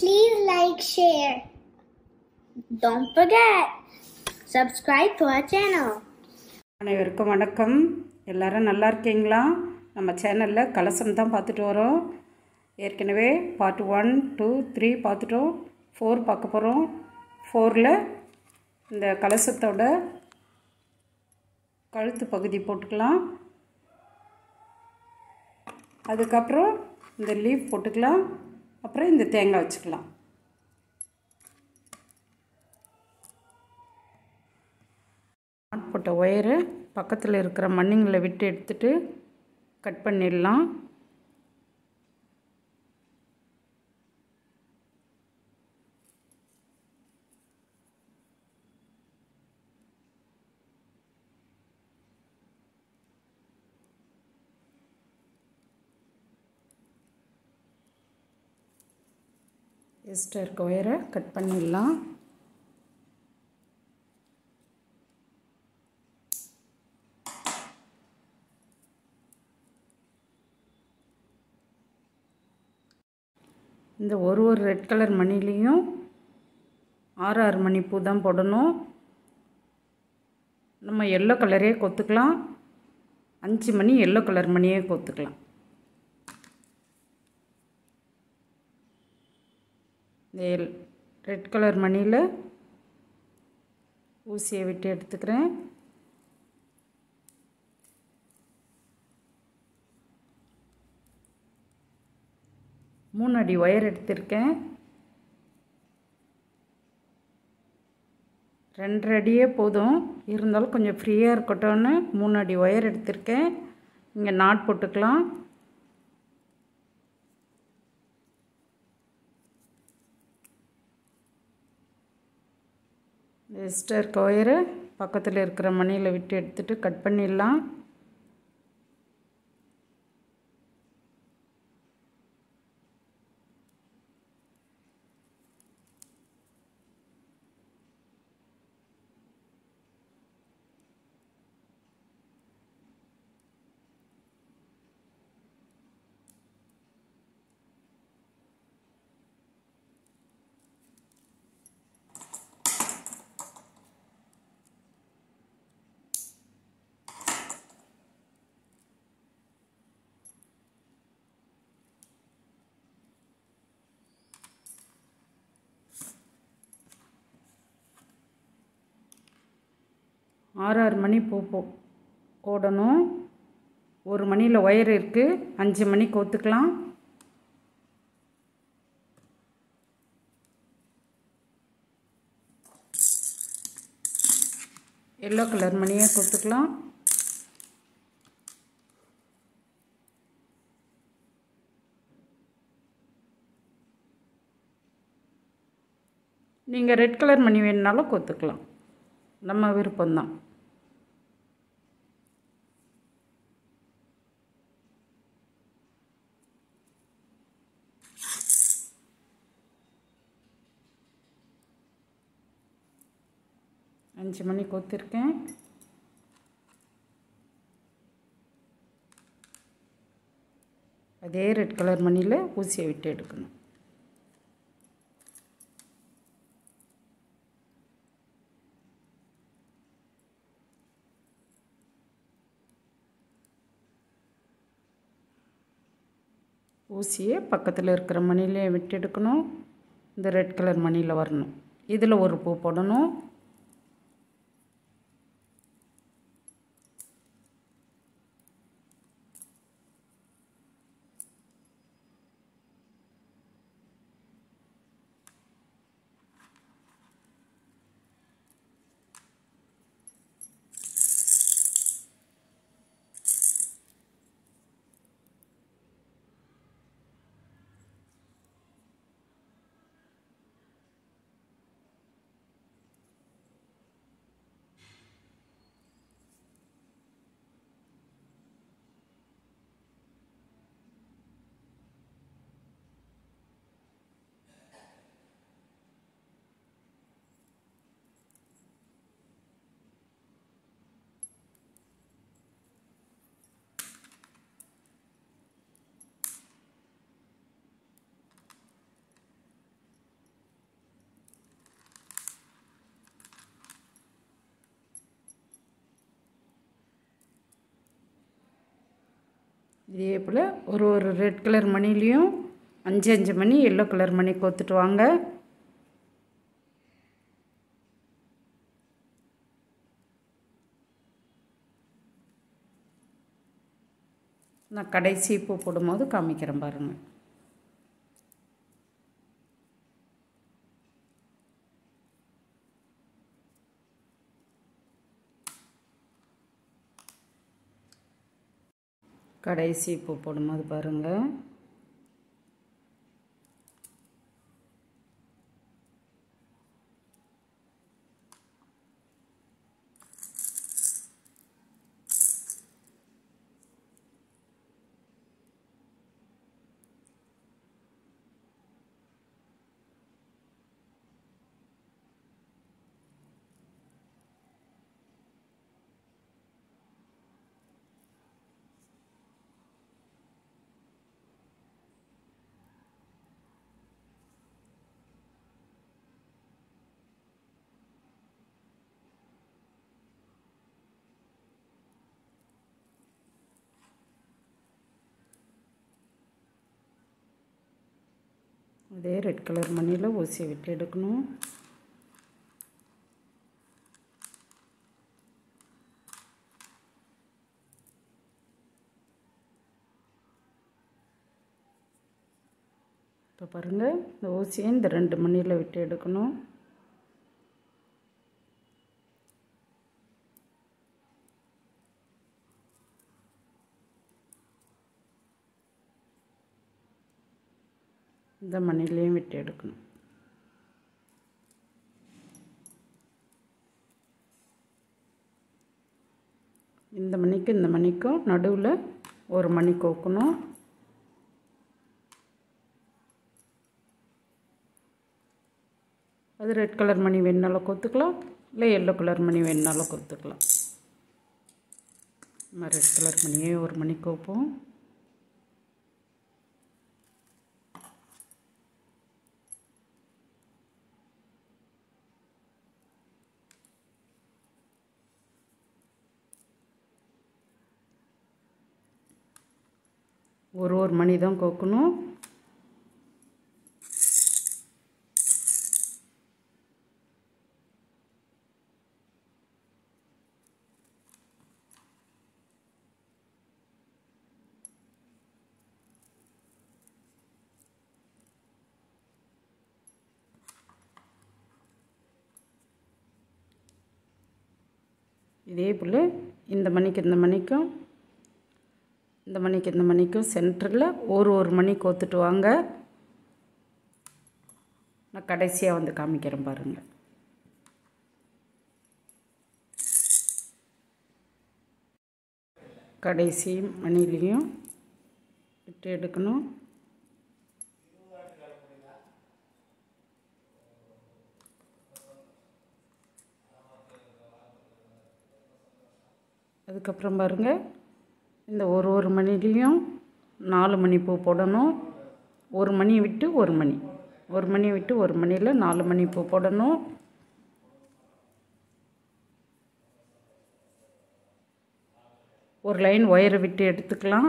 Please like, share. Don't forget, subscribe to our channel. அனைவருக்கும் வணக்கம் எல்லாரும் நல்லா இருக்கீங்களா நம்ம சேனலில் கலசம் தான் பார்த்துட்டு வரோம் ஏற்கனவே பார்ட் ஒன் டூ த்ரீ பார்த்துட்டோம் ஃபோர் பார்க்க போகிறோம் ஃபோரில் இந்த கலசத்தோட கழுத்து பகுதி போட்டுக்கலாம் அதுக்கப்புறம் இந்த லீஃப் போட்டுக்கலாம் அப்புறம் இந்த தேங்காய் வச்சுக்கலாம் நாட் போட்ட ஒயரு பக்கத்தில் இருக்கிற மண்ணிங்களை விட்டு எடுத்துட்டு கட் பண்ணிடலாம் எக்ஸ்ட்ரா இருக்க ஒயரை கட் பண்ணிடலாம் இந்த ஒரு ஒரு ரெட் கலர் மணிலையும் ஆறு ஆறு மணி பூ தான் போடணும் நம்ம எல்லோ கலரே கொத்துக்கலாம் அஞ்சு மணி எல்லோ கலர் மணியே கொத்துக்கலாம் இந்த எல் ரெட் கலர் மணியில் ஊசியை விட்டு எடுத்துக்கிறேன் மூணு அடி ஒயர் எடுத்திருக்கேன் ரெண்டரை அடியே போதும் இருந்தாலும் கொஞ்சம் ஃப்ரீயாக இருக்கட்டும்னு மூணு அடி ஒயர் எடுத்திருக்கேன் இங்கே நாட் போட்டுக்கலாம் எக்ஸ்ட்ரா இருக்க ஒயரை பக்கத்தில் இருக்கிற மணியில் விட்டு எடுத்துகிட்டு கட் பண்ணிடலாம் ஆறு ஆறு மணி பூ போ போடணும் ஒரு மணியில் ஒயர் இருக்குது அஞ்சு மணி கோத்துக்கலாம் எல்லோ கலர் மணியை கொத்துக்கலாம் நீங்கள் ரெட் கலர் மணி வேணுனாலும் கொத்துக்கலாம் நம்ம விருப்பம்தான் அஞ்சு மணி கொத்திருக்கேன் அதே ரெட் கலர் மணியில் ஊசியை விட்டு எடுக்கணும் ஊசியை பக்கத்தில் இருக்கிற மணிலே விட்டு எடுக்கணும் இந்த ரெட் கலர் மணியில் வரணும் இதில் ஒரு பூ போடணும் இதே போல் ஒரு ஒரு ரெட் கலர் மணிலையும் அஞ்சு அஞ்சு மணி எல்லோ கலர் மணி கோத்துட்டு வாங்க நான் கடைசி பூ போடும்போது காமிக்கிறேன் பாருங்கள் கடைசி பூ போடும்போது பாருங்கள் அதே ரெட் கலர் மணியில் ஊசியை விட்டு எடுக்கணும் இப்போ பாருங்கள் இந்த ஊசியை இந்த ரெண்டு மணியில் விட்டு எடுக்கணும் இந்த மணிலையும் விட்டு எடுக்கணும் இந்த மணிக்கு இந்த மணிக்கும் நடுவில் ஒரு மணி கோக்கணும் அது ரெட் கலர் மணி வேணுனாலும் கொத்துக்கலாம் இல்லை எல்லோ கலர் மணி வேணுனாலும் கொத்துக்கலாம் நம்ம ரெட் கலர் மணியே ஒரு மணி கோப்போம் ஒரு ஒரு மணி தான் கோக்கணும் இதே போல் இந்த மணிக்கு இந்த மணிக்கும் இந்த மணிக்கு இந்த மணிக்கும் சென்டரில் ஒரு ஒரு மணி கோத்துட்டு வாங்க நான் கடைசியாக வந்து காமிக்கிறேன் பாருங்கள் கடைசி மணிலையும் விட்டு எடுக்கணும் அதுக்கப்புறம் பாருங்கள் இந்த ஒரு ஒரு மணிலையும் நாலு மணி பூ போடணும் ஒரு மணி விட்டு ஒரு மணி ஒரு மணி விட்டு ஒரு மணியில் நாலு மணி பூ போடணும் ஒரு லைன் ஒயரை விட்டு எடுத்துக்கலாம்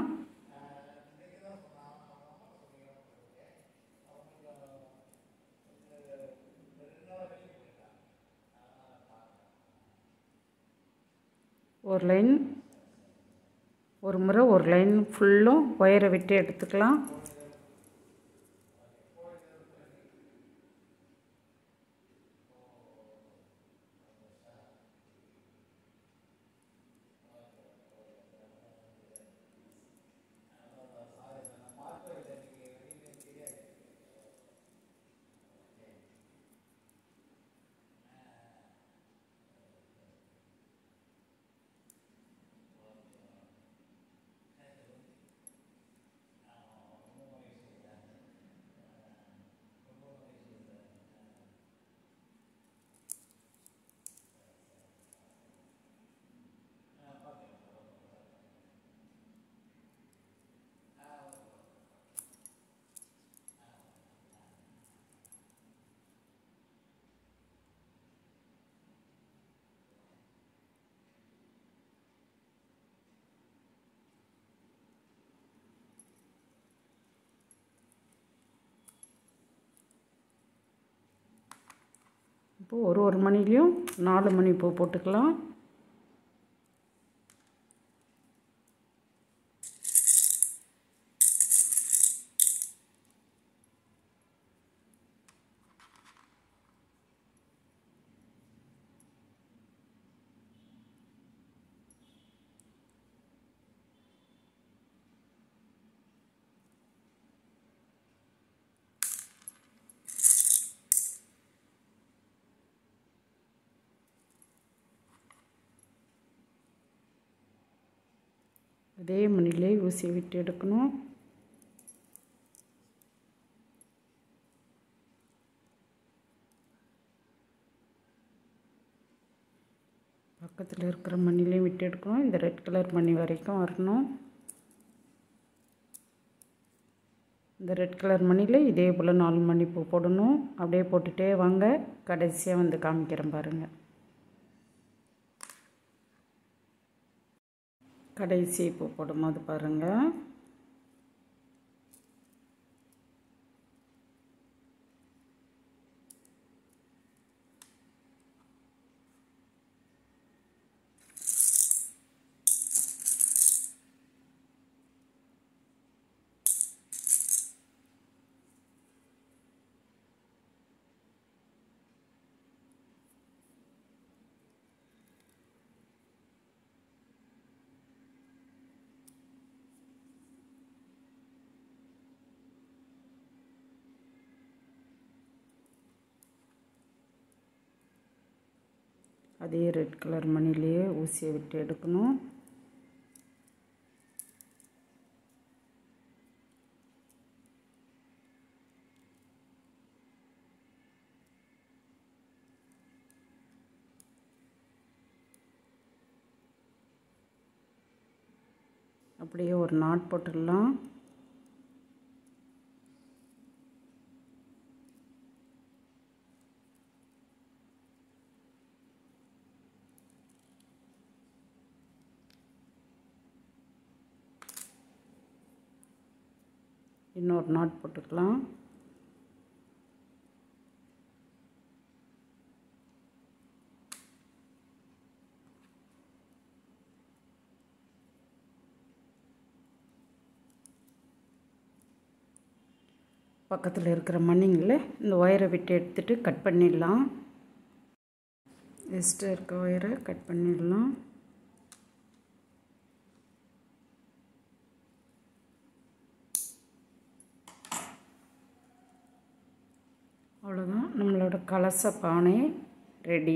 ஒரு லைன் ஒரு முறை ஒரு லைன் ஃபுல்லும் ஒயரை விட்டு எடுத்துக்கலாம் இப்போ ஒரு ஒரு மணிலையும் நாலு மணி பூ போட்டுக்கலாம் அதே மணிலே ஊசியை விட்டு எடுக்கணும் பக்கத்தில் இருக்கிற மணிலையும் விட்டு எடுக்கணும் இந்த ரெட் கலர் மணி வரைக்கும் வரணும் இந்த ரெட் கலர் மணியில் இதே போல் நாலு மணி பூ போடணும் அப்படியே போட்டுகிட்டே வாங்க கடைசியாக வந்து காமிக்கிறேன் பாருங்கள் கடைசி பூ போடும்போது பாருங்கள் அதே ரெட் கலர் மணிலேயே ஊசியை விட்டு எடுக்கணும் அப்படியே ஒரு நாட் போட்டுடலாம் இன்னொரு நாட் போட்டுக்கலாம் பக்கத்தில் இருக்கிற மண்ணிங்கில் இந்த ஒயரை விட்டு எடுத்துட்டு கட் பண்ணிடலாம் எக்ஸ்ட்ரா இருக்க ஒயரை கட் பண்ணிடலாம் அவ்வளோதான் நம்மளோட கலச பானை ரெடி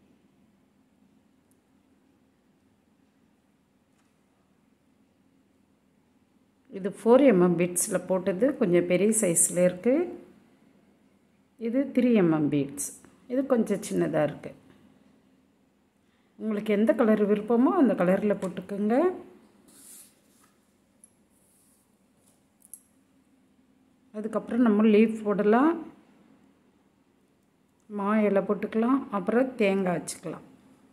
இது ஃபோர் எம்எம் பீட்ஸில் போட்டது கொஞ்சம் பெரிய சைஸில் இருக்குது இது த்ரீ எம்எம் பீட்ஸ் இது கொஞ்சம் சின்னதாக இருக்குது உங்களுக்கு எந்த கலர் விருப்பமோ அந்த கலரில் போட்டுக்கோங்க அதுக்கப்புறம் நம்ம லீஃப் போடலாம் மா இலை போட்டுக்கலாம் அப்புறம் தேங்காய் வச்சுக்கலாம்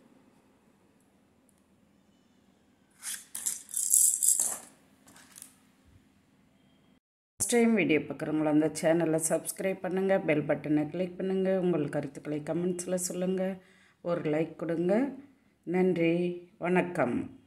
ஃபஸ்ட் டைம் வீடியோ பார்க்குறவங்கள அந்த சேனலை சப்ஸ்கிரைப் பண்ணுங்கள் பெல் பட்டனை கிளிக் பண்ணுங்கள் உங்கள் கருத்துக்களை கமெண்ட்ஸில் சொல்லுங்கள் ஒரு லைக் கொடுங்க நன்றி வணக்கம்